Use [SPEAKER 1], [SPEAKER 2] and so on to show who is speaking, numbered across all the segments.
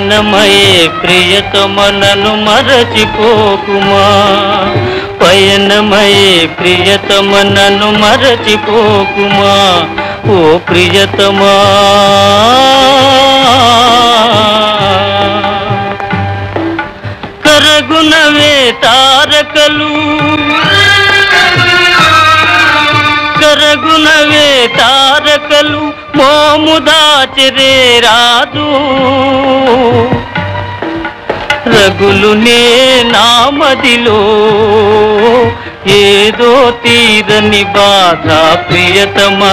[SPEAKER 1] పయనమయే ప్రియతమనను మరచిపోకుమా పయనమయే ప్రియతమనను మరచిపోకుమా ఓ ప్రియతమా కరగునవే తారకలు కరగునవే తారకలు మోము దాచరే రాదు రగులు నే నామదిలో ఏదో తీరని బాధ ప్రియతమా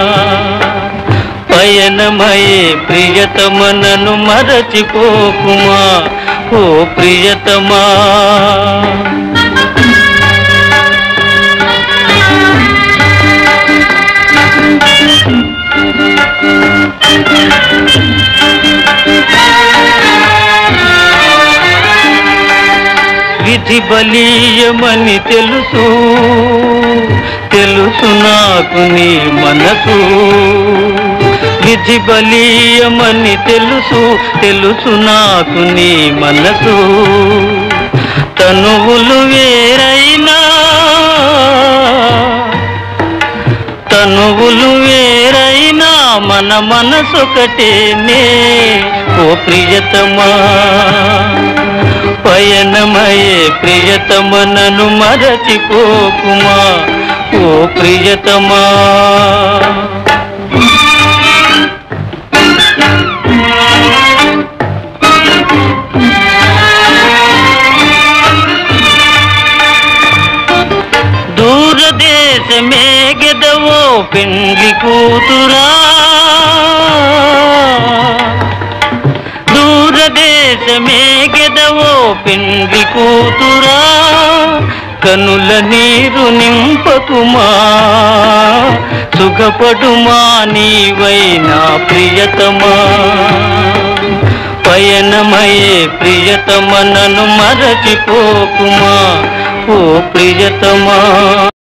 [SPEAKER 1] పయనమయే ప్రియతమనను మరచిపోకుమా ఓ ప్రియతమా విధి బలీయమని తెలుసు తెలుసు నాకు నీ మనసు విధి బలీయమని తెలుసు తెలుసు నాకు నీ మనసు తనువులు వేరైనా తనువులు వేరైనా మన మనసొకటేనే ఓ ప్రియతమా పయనమయే ప్రియతమనను మరచిపోకుమా ఓ ప్రియతమా దూరదేశమే గెదవో పెండ్లి కూతురా దూరదేశమే గెదవో పెండ్లి కూతురా కనుల నీరు నింపకుమా సుఖపడుమా నీవైనా ప్రియతమా పయనమయే ప్రియతమనను మరచిపోకుమా ఓ ప్రియతమా